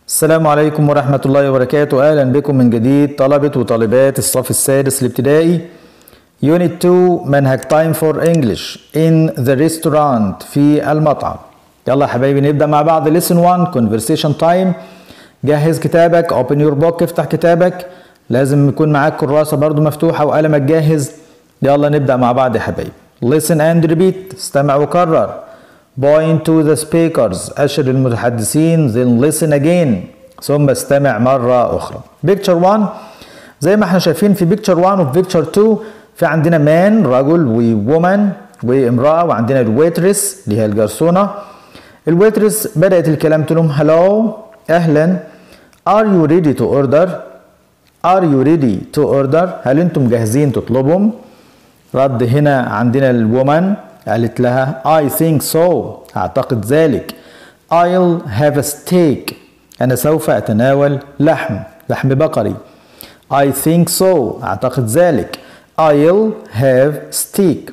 السلام عليكم ورحمة الله وبركاته أهلا بكم من جديد طلبة وطالبات الصف السادس الابتدائي Unit 2 منهج Time for English in the restaurant في المطعم يلا يا حبايبي نبدأ مع بعض Lesson 1 Conversation Time جهز كتابك Open your book افتح كتابك لازم يكون معاك كراسة برضو مفتوحة وقلمك جاهز يلا نبدأ مع بعض يا حبايبي Listen and repeat استمع وكرر Point to the speakers أشر المتحدثين then listen again ثم استمع مرة أخرى Picture 1 زي ما احنا شايفين في Picture 1 وفي Picture 2 في عندنا مان رجل وومن وامرأة وعندنا الويترس اللي هي الجرسونة الويترس بدأت الكلام تقول لهم هلو أهلا Are you ready to order? Are you ready to order? هل أنتم جاهزين تطلبهم؟ رد هنا عندنا الومن قالت لها I think so أعتقد ذلك I'll have a steak أنا سوف أتناول لحم لحم بقري I think so أعتقد ذلك I'll have steak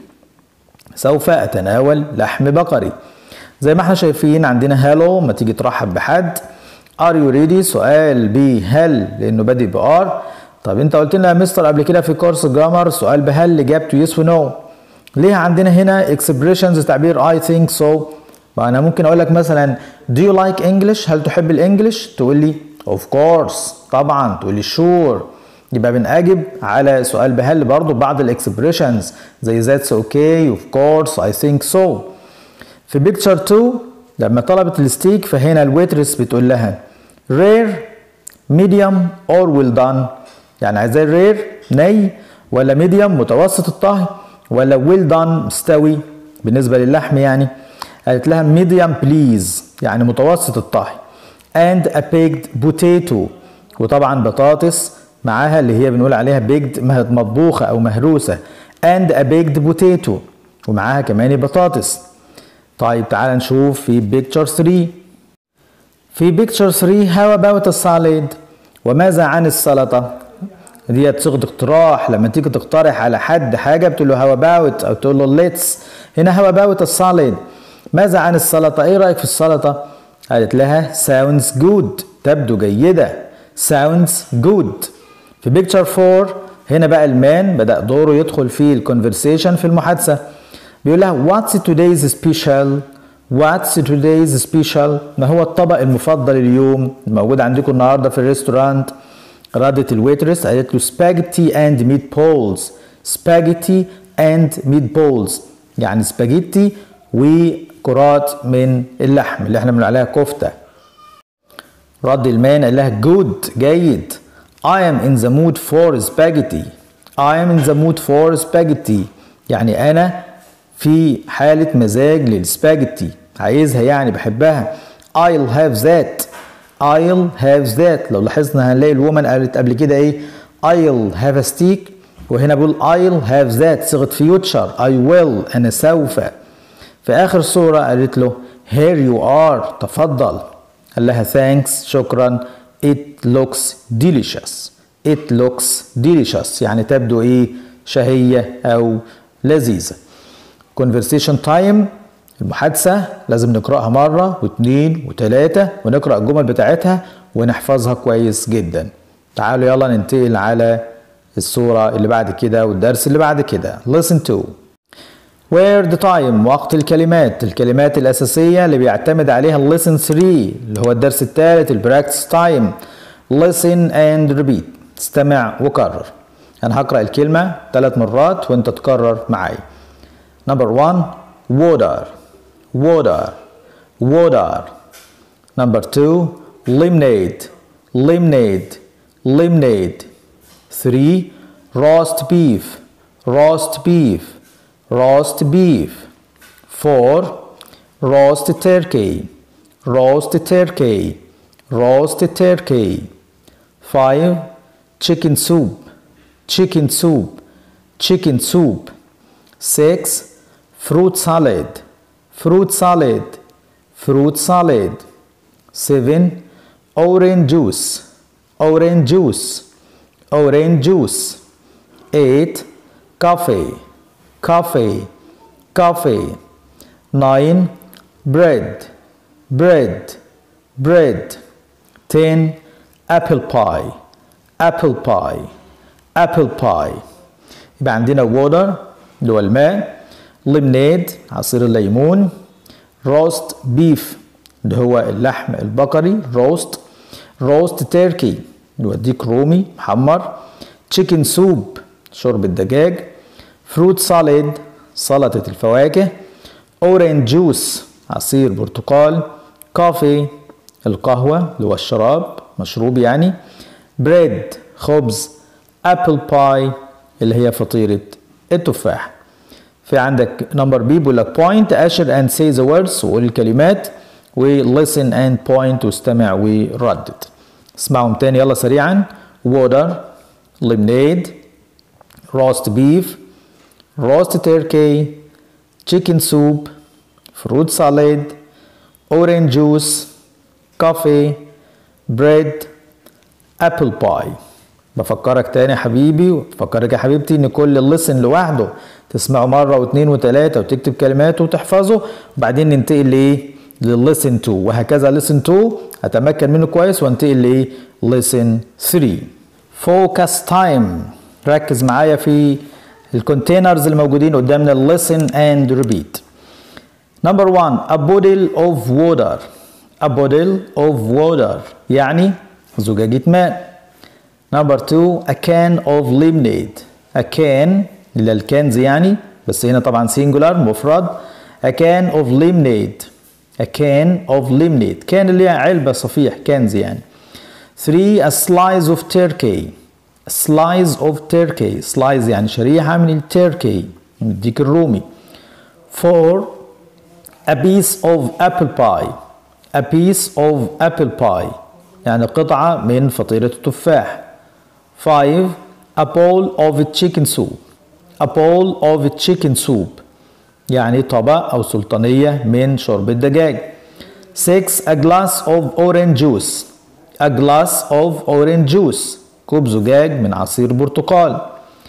سوف أتناول لحم بقري زي ما احنا شايفين عندنا هالو ما تيجي ترحب بحد Are you ready سؤال بهل لأنه بادئ بآر طب انت قلت لنا يا مستر قبل كده في كورس جرامر سؤال بهل اجابته يس ونو ليه عندنا هنا expressions تعبير I think so انا ممكن اقول لك مثلا do you like English هل تحب الانجليش تقول لي of course طبعا تقول لي sure يبقى بنأجب على سؤال بهل برضو بعض الاكسبريشنز زي that's okay of course I think so في بيكتشر 2 لما طلبت الستيك فهنا الويترس بتقول لها rare medium or well done يعني عايزاه رير ني ولا ميديوم متوسط الطهي ولا ويل دان مستوي بالنسبه للحم يعني قالت لها ميديوم بليز يعني متوسط الطهي and a baked potato وطبعا بطاطس معاها اللي هي بنقول عليها بيجد مطبوخه او مهروسه and a baked potato ومعاها كمان بطاطس طيب تعال نشوف في picture 3 في picture 3 how about a salad وماذا عن السلطه ديت صيغه اقتراح لما تيجي تقترح على حد حاجه بتقول له هاو اباوت او تقول له ليتس هنا هاو اباوت السالاد ماذا عن السلطه ايه رايك في السلطه قالت لها sounds good تبدو جيده sounds good في بيكتشر 4 هنا بقى المان بدا دوره يدخل في الكونفرسيشن في المحادثه بيقول لها what's today's special what's today's special ما هو الطبق المفضل اليوم الموجود عندكم النهارده في الريستورانت ردت الويترس قالت له سباجيتي اند ميت بولز سباجيتي اند ميت بولز يعني سباجيتي وكرات من اللحم اللي احنا بنقول عليها كفته رد المان قال لها جود جيد I am in the mood for spaghetti I am in the mood for spaghetti يعني أنا في حالة مزاج للسباجيتي عايزها يعني بحبها I'll have that I'll have that لو لاحظنا هنلاقي الومن قالت قبل كده ايه I'll have a steak وهنا بقول I'll have that صيغة فيوتشر I will أنا سوف في آخر صورة قالت له here you are تفضل قال لها thanks شكرا it looks delicious it looks delicious يعني تبدو ايه شهية أو لذيذة conversation time المحادثة لازم نقرأها مرة واثنين وثلاثة ونقرأ الجمل بتاعتها ونحفظها كويس جدا تعالوا يلا ننتقل على الصورة اللي بعد كده والدرس اللي بعد كده listen to word time وقت الكلمات الكلمات الأساسية اللي بيعتمد عليها listen 3 اللي هو الدرس الثالث البراكتس تايم listen and repeat استمع وكرر أنا هقرأ الكلمة ثلاث مرات وأنت تكرر معايا number one water water water number two lemonade lemonade lemonade three roast beef roast beef roast beef four roast turkey roast turkey roast turkey five chicken soup chicken soup chicken soup six fruit salad fruit salad fruit salad 7 orange juice orange juice orange juice 8 coffee coffee coffee 9 bread bread bread 10 apple pie apple pie apple pie يبقى عندنا water اللي هو الماء lemonade عصير الليمون roast beef اللي هو اللحم البقري roast roast turkey اللي هو ديك رومي محمر chicken soup شرب الدجاج fruit salad سلطة الفواكه orange juice عصير برتقال coffee القهوة اللي هو الشراب مشروب يعني bread خبز apple pie اللي هي فطيرة التفاح في عندك نمبر بي بيقول لك point أشر and say the words وقول الكلمات و listen and point واستمع وردد اسمعهم تاني يلا سريعا water lemonade roast beef roast turkey chicken soup fruit salad orange juice coffee bread apple pie بفكرك تاني يا حبيبي وبفكرك يا حبيبتي ان كل اللسن لوحده تسمعه مره واثنين وثلاثه وتكتب كلماته وتحفظه وبعدين ننتقل لايه لللسن 2 وهكذا لسن 2 هتمكن منه كويس وانتقل لايه لسن 3 فوكس تايم ركز معايا في الكونتينرز الموجودين قدامنا listen and repeat number one a bottle of water a bottle of water يعني زجاجة ماء number two a can of lemonade a can اللي الكنز يعني بس هنا طبعا singular مفرد a can of lemonade a can of lemonade كان اللي هي علبة صفيح كنز يعني 3 a slice of turkey a slice of turkey slice يعني شريحة من التركي من الديك الرومي 4 a piece of apple pie a piece of apple pie يعني قطعة من فطيرة التفاح 5 a bowl of chicken soup a bowl of chicken soup يعني طبق أو سلطانية من شرب الدجاج 6 a glass of orange juice a glass of orange juice كوب زجاج من عصير برتقال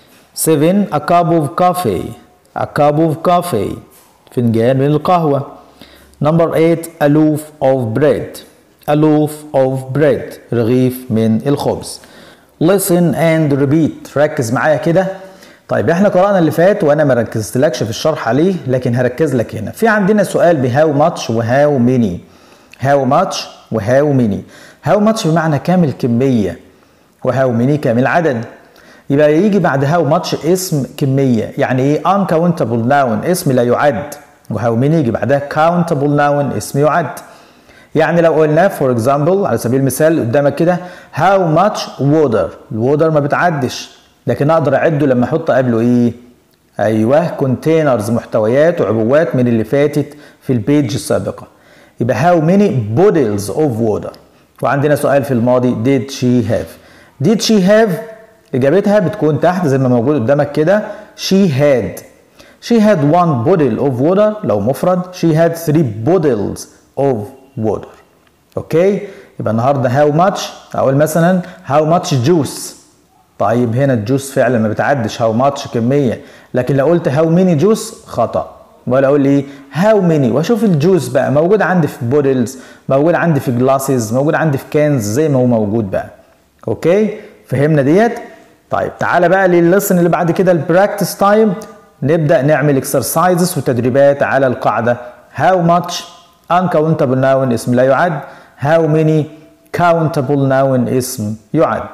7 a cup of coffee a cup of coffee فنجان من القهوة number 8 a loaf of bread a loaf of bread رغيف من الخبز listen and repeat ركز معايا كده طيب احنا قرأنا اللي فات وانا ما ركزتلكش في الشرح عليه لكن هركز لك هنا في عندنا سؤال بهاو ماتش وهاو ميني هاو ماتش وهاو ميني هاو ماتش بمعنى كام الكمية وهاو ميني كام العدد يبقى يجي بعد هاو ماتش اسم كمية يعني ايه uncountable noun اسم لا يعد وهاو ميني يجي بعدها countable noun اسم يعد يعني لو قلنا فور اكزامبل على سبيل المثال قدامك كده هاو ماتش وودر الوودر ما بتعدش لكن اقدر اعده لما احط قبله ايه ايوه كونتينرز محتويات وعبوات من اللي فاتت في البيج السابقه يبقى هاو ماني بودلز اوف ووتر وعندنا سؤال في الماضي did she have did she have اجابتها بتكون تحت زي ما موجود قدامك كده she had she had one bottle of water لو مفرد she had three bottles of water اوكي يبقى النهارده how much اقول مثلا how much juice طيب هنا الجوس فعلا ما بتعدش هاو ماتش كميه لكن لو قلت هاو ميني جوس خطا ولا اقول ايه هاو ميني واشوف الجوس بقى موجود عندي في بودلز موجود عندي في جلاسز موجود عندي في كانز زي ما هو موجود بقى اوكي فهمنا ديت طيب تعالى بقى لللسن اللي بعد كده البراكتس تايم نبدا نعمل اكسرسايزز وتدريبات على القاعده هاو ماتش uncountable noun اسم لا يعد هاو ميني countable noun اسم يعد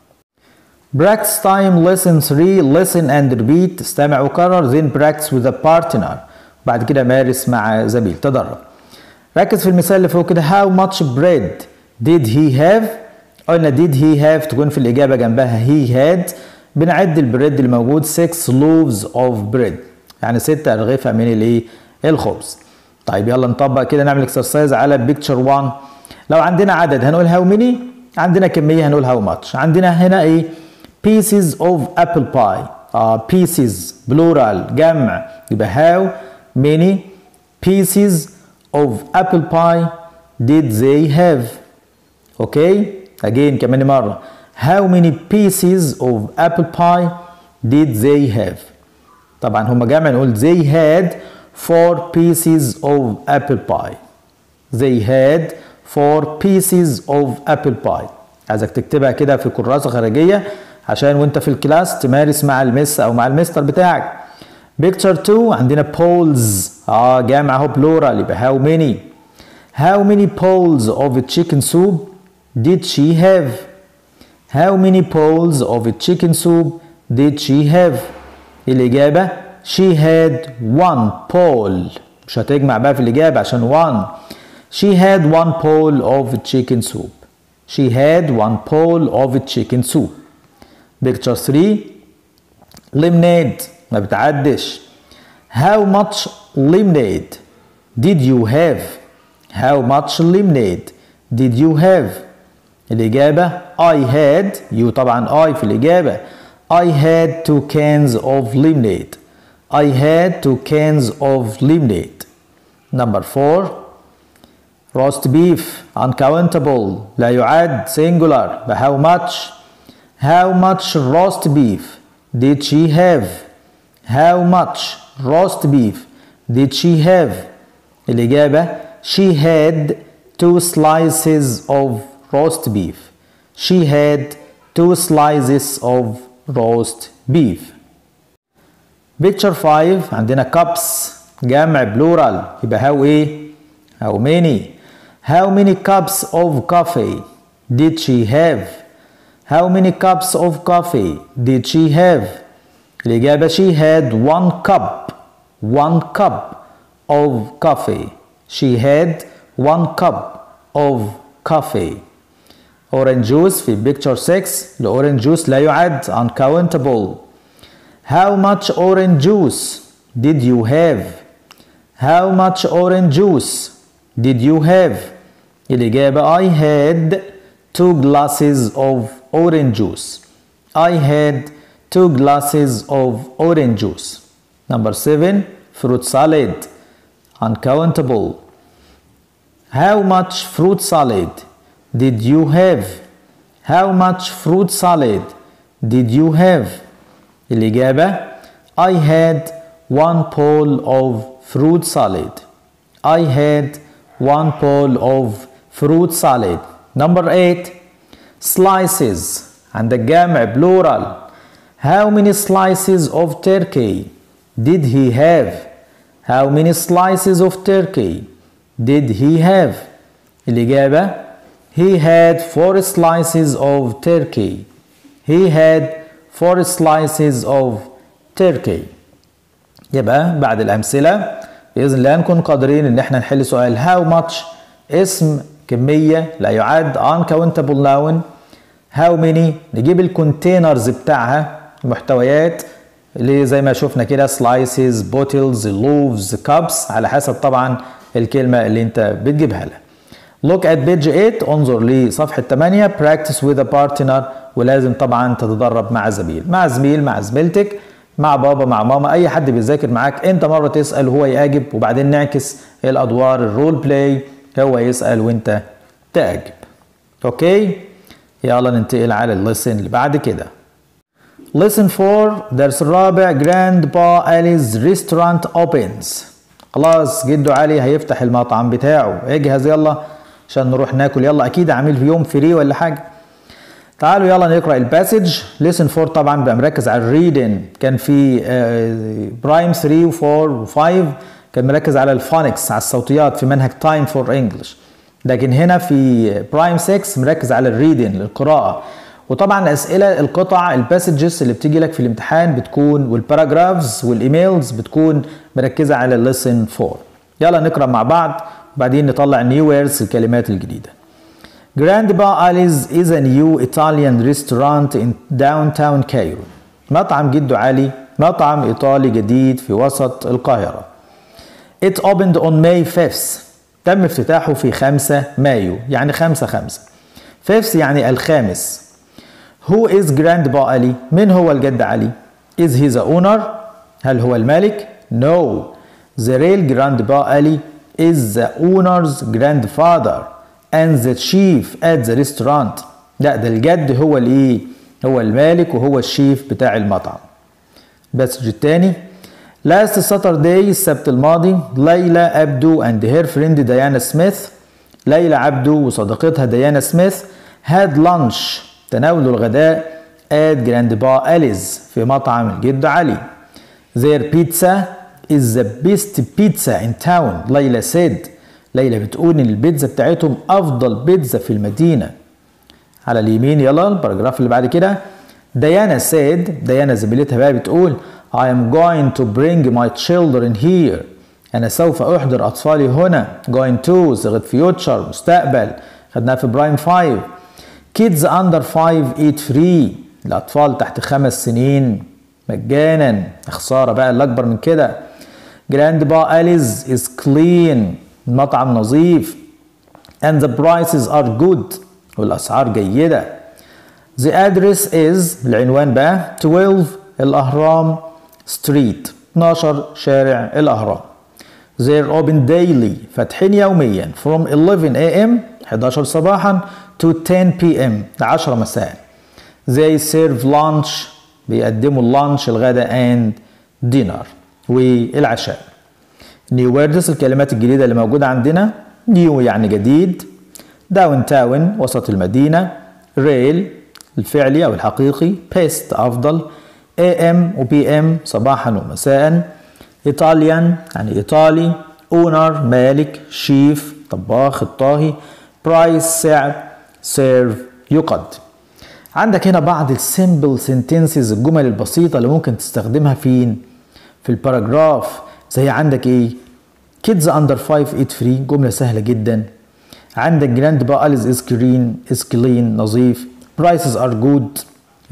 Practice time lesson 3 listen and repeat استمع وكرر then practice with a partner بعد كده مارس مع زميل تدرب ركز في المثال اللي فوق كده how much bread did he have قلنا did he have تكون في الإجابة جنبها he had بنعد البريد اللي موجود 6 loaves of bread يعني 6 أرغفة من الايه الخبز طيب يلا نطبق كده نعمل اكسرسايز على picture 1 لو عندنا عدد هنقول how many عندنا كمية هنقول how much عندنا هنا ايه pieces of apple pie uh, pieces plural جمع يبقى how many pieces of apple pie did they have okay again كمان مرة how many pieces of apple pie did they have طبعا هم جمع نقول they had four pieces of apple pie they had four pieces of apple pie عايزك تكتبها كده في كراسة خارجية عشان وانت في الكلاس تمارس مع المس او مع المستر بتاعك picture 2 عندنا bowls اه جامع اهو plural يبقى how many how many bowls of chicken soup did she have how many bowls of chicken soup did she have الإجابة she had one bowl مش هتجمع بقى في الإجابة عشان one she had one bowl of chicken soup she had one bowl of chicken soup picture 3 lemonade ما بتعدش how much lemonade did you have how much lemonade did you have الإجابة I had you طبعا I في الإجابة I had two cans of lemonade I had two cans of lemonade number four roast beef uncountable لا يعد singular but how much how much roast beef did she have how much roast beef did she have الإجابة she had two slices of roast beef she had two slices of roast beef picture 5 عندنا cups جمع plural يبقى how ايه how many how many cups of coffee did she have how many cups of coffee did she have الإجابة she had one cup one cup of coffee she had one cup of coffee orange juice في picture 6 الأورنج juice لا يعد uncountable how much orange juice did you have how much orange juice did you have الإجابة I had two glasses of orange juice I had two glasses of orange juice number 7 fruit salad uncountable how much fruit salad did you have how much fruit salad did you have الإجابة I had one bowl of fruit salad I had one bowl of fruit salad number 8 slices عند الجمع plural how many slices of turkey did he have how many slices of turkey did he have الإجابة he had four slices of turkey he had four slices of turkey يبقى بعد الأمثلة بإذن الله نكون قادرين إن احنا نحل سؤال how much اسم كمية لا يعد uncountable noun how many نجيب الكونتينرز بتاعها المحتويات اللي زي ما شفنا كده slices bottles loaves cups على حسب طبعا الكلمة اللي انت بتجيبها لها look at page 8 انظر لصفحة 8 practice with a partner ولازم طبعا تتدرب مع زميل مع زميل مع زميلتك مع بابا مع ماما اي حد بيذاكر معاك انت مرة تسأل وهو يجاوب وبعدين نعكس الادوار الرول بلاي هو يسأل وانت تجاوب اوكي يلا ننتقل على الليسن اللي بعد كده Listen 4 درس الرابع Grandpa Ali's Restaurant Opens خلاص جدو علي هيفتح المطعم بتاعه اجهز يلا عشان نروح ناكل يلا اكيد عامل في يوم فري ولا حاجه تعالوا يلا نقرا الباسج ليسن 4 طبعا بقى مركز على الريدن كان في برايم 3 و4 و5 كان مركز على الفونكس على الصوتيات في منهج تايم فور انجلش لكن هنا في برايم 6 مركز على الريدن القراءه وطبعا الاسئله القطع الباسجز اللي بتيجي لك في الامتحان بتكون والباراجرافز والايميلز بتكون مركزه على الليسن 4 يلا نقرا مع بعض وبعدين نطلع نيو ويردز الكلمات الجديده Grandpa Ali's is a new Italian restaurant in downtown Cairo. مطعم جدو علي مطعم إيطالي جديد في وسط القاهرة. It opened on May 5th. تم افتتاحه في 5 مايو يعني 5 5. 5 يعني الخامس. Who is Grandpa Ali? من هو الجد علي؟ Is he the owner? هل هو المالك؟ No. The real Grandpa Ali is the owner's grandfather and the chief at the restaurant. لا ده الجد هو الايه؟ هو المالك وهو الشيف بتاع المطعم. بس التاني Last Saturday السبت الماضي ليلى أبدو and her friend ديانا سميث ليلى عبدو وصديقتها ديانا سميث had lunch تناولوا الغداء at جراندبا أليز في مطعم الجد علي their pizza is the best pizza in town ليلى said ليلى بتقول ان البيتزا بتاعتهم افضل بيتزا في المدينه على اليمين يلا الباراجراف اللي بعد كده ديانا said ديانا زميلتها بقى بتقول I am going to bring my children here أنا سوف أحضر أطفالي هنا going to صيغة future مستقبل خدناها في برايم 5 kids under 5 eat free الأطفال تحت خمس سنين مجانا خسارة بقى اللي أكبر من كده grandpa Alice is clean المطعم نظيف and the prices are good والأسعار جيدة the address is العنوان بقى 12 الأهرام street 12 شارع الأهرام they're open daily فاتحين يوميا from 11 a.m 11 صباحا to 10 p.m 10 مساء they serve lunch بيقدموا اللانش الغداء and dinner والعشاء نيو ووردز الكلمات الجديدة اللي موجودة عندنا نيو يعني جديد داون تاون وسط المدينة ريل الفعلي أو الحقيقي بيست أفضل اي ام وبي ام صباحا ومساء ايطاليان يعني ايطالي اونر مالك شيف طباخ الطاهي برايس سعر سيرف يقد عندك هنا بعض السيمبل سنتنسز الجمل البسيطة اللي ممكن تستخدمها فين في الباراجراف زي عندك ايه kids under 5 eat free جملة سهلة جدا عندك جراند با أليز is clean is clean نظيف prices are good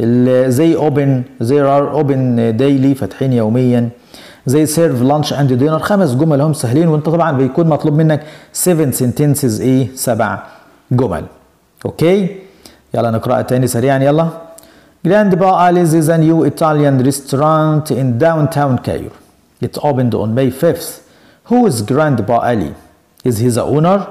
زي open there are open daily فاتحين يوميا زي serve lunch and dinner خمس جمل هم سهلين وانت طبعا بيكون مطلوب منك 7 sentences ايه سبع جمل اوكي يلا نقرأها تاني سريعا يلا Grandpa Alice is a new Italian restaurant in downtown Cairo. It opened on May 5th. Who is Grandpa Ali? Is he the owner?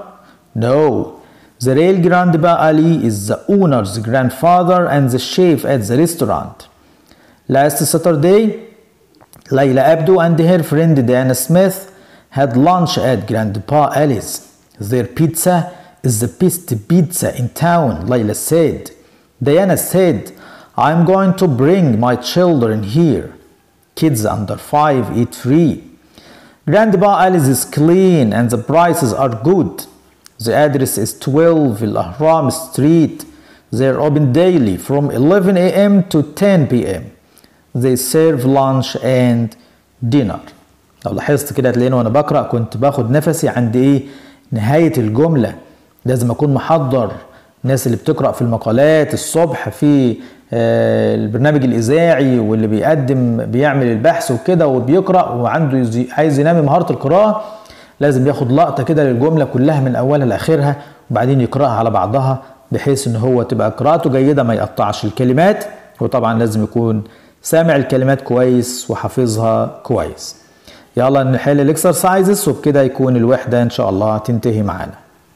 No. The real Grandpa Ali is the owner's grandfather and the chef at the restaurant. Last Saturday, Layla Abdu and her friend Diana Smith had lunch at Grandpa Ali's. Their pizza is the best pizza in town, Layla said. Diana said, I'm going to bring my children here. Kids under five eat free. Grandpa Alice is clean and the prices are good. The address is 12 Al Ahram Street. They're open daily from 11 a.m. to 10 p.m. They serve lunch and dinner. لو لاحظت كده هتلاقيني وانا بقرا كنت باخد نفسي عند ايه نهايه الجمله لازم اكون محضر الناس اللي بتقرا في المقالات الصبح في البرنامج الاذاعي واللي بيقدم بيعمل البحث وكده وبيقرا وعنده عايز ينمي مهاره القراءه لازم ياخد لقطه كده للجمله كلها من اولها لاخرها وبعدين يقراها على بعضها بحيث ان هو تبقى قراءته جيده ما يقطعش الكلمات وطبعا لازم يكون سامع الكلمات كويس وحافظها كويس يلا نحل الاكسرسايزز وبكده يكون الوحده ان شاء الله تنتهي معانا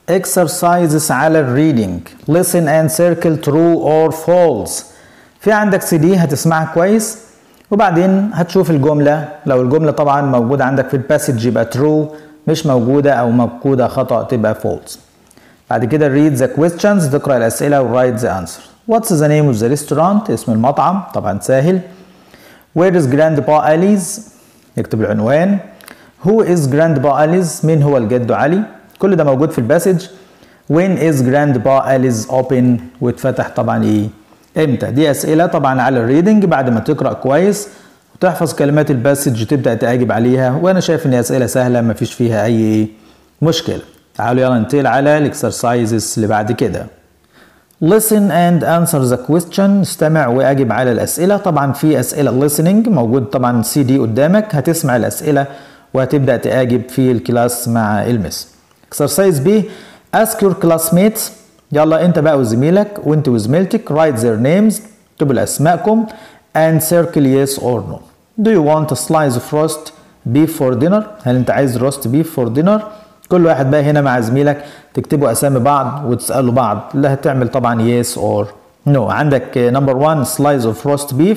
exercises على الريدنج listen and circle true or false في عندك سي دي هتسمعها كويس وبعدين هتشوف الجملة لو الجملة طبعا موجودة عندك في الباسج يبقى true مش موجودة أو موجودة خطأ تبقى false بعد كده read the questions تقرأ الأسئلة و write the answer What's the name of the restaurant اسم المطعم طبعا سهل Where is Grandpa Ali's نكتب العنوان Who is Grandpa Ali's مين هو الجد علي كل ده موجود في الباسج When is Grandpa Ali's open واتفتح طبعا ايه امتى دي اسئله طبعا على الريدنج بعد ما تقرا كويس وتحفظ كلمات الباسج تبدا تجاوب عليها وانا شايف ان اسئله سهله ما فيش فيها اي مشكله تعالوا يلا ننتقل على الاكسرسايزز اللي بعد كده listen and answer the question استمع واجب على الاسئله طبعا في اسئله listening موجود طبعا سي دي قدامك هتسمع الاسئله وهتبدا تجاوب في الكلاس مع المس exercise B ask your classmates يلا انت بقى وزميلك وانت وزميلتك write their names اكتبوا اسمائكم and circle yes or no do you want a slice of roast beef for dinner هل انت عايز roast beef for dinner كل واحد بقى هنا مع زميلك تكتبوا اسامي بعض وتسالوا بعض اللي هتعمل طبعا yes or no عندك number one slice of roast beef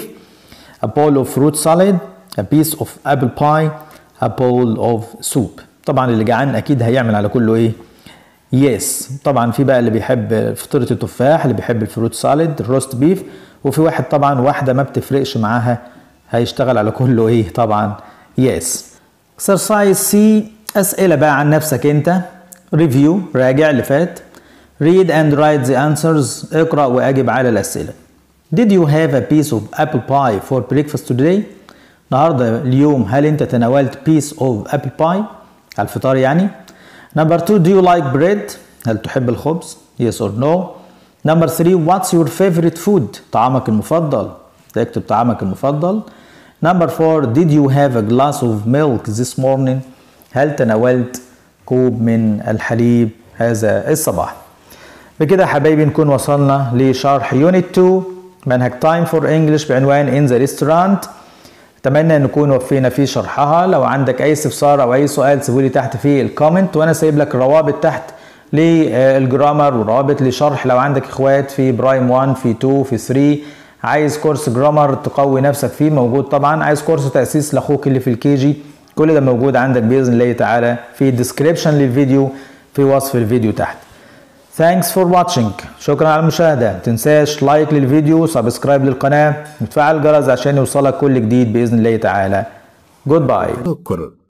a bowl of fruit salad a piece of apple pie a bowl of soup طبعا اللي جعان اكيد هيعمل على كله ايه يس طبعا في بقى اللي بيحب فطيرة التفاح اللي بيحب الفروت سالاد الروست بيف وفي واحد طبعا واحدة ما بتفرقش معاها هيشتغل على كله ايه طبعا يس exercise سي اسئلة بقى عن نفسك انت ريفيو راجع اللي فات read and write the answers اقرأ واجب على الاسئلة Did you have a piece of apple pie for breakfast today? النهارده اليوم هل انت تناولت piece of apple pie على الفطار يعني؟ Number two, do you like bread? هل تحب الخبز؟ Yes or no. Number three, what's your favorite food? طعامك المفضل. تكتب طعامك المفضل. Number four, did you have a glass of milk this morning? هل تناولت كوب من الحليب هذا الصباح؟ بكده حبايبي نكون وصلنا لشرح يونت 2 منهج تايم فور انجلش بعنوان ان ذا ريستورانت اتمنى ان نكون وفينا في شرحها لو عندك اي استفسار او اي سؤال سيبولي تحت في الكومنت وانا سايب لك الروابط تحت للجرامر وروابط لشرح لو عندك اخوات في برايم 1 في 2 في 3 عايز كورس جرامر تقوي نفسك فيه موجود طبعا عايز كورس تاسيس لاخوك اللي في الكيجي كل ده موجود عندك باذن الله تعالى في الديسكريبشن للفيديو في وصف الفيديو تحت Thanks for watching شكرا على المشاهدة متنساش لايك للفيديو سبسكرايب للقناة وتفعل الجرس عشان يوصلك كل جديد بإذن الله تعالى Goodbye شكر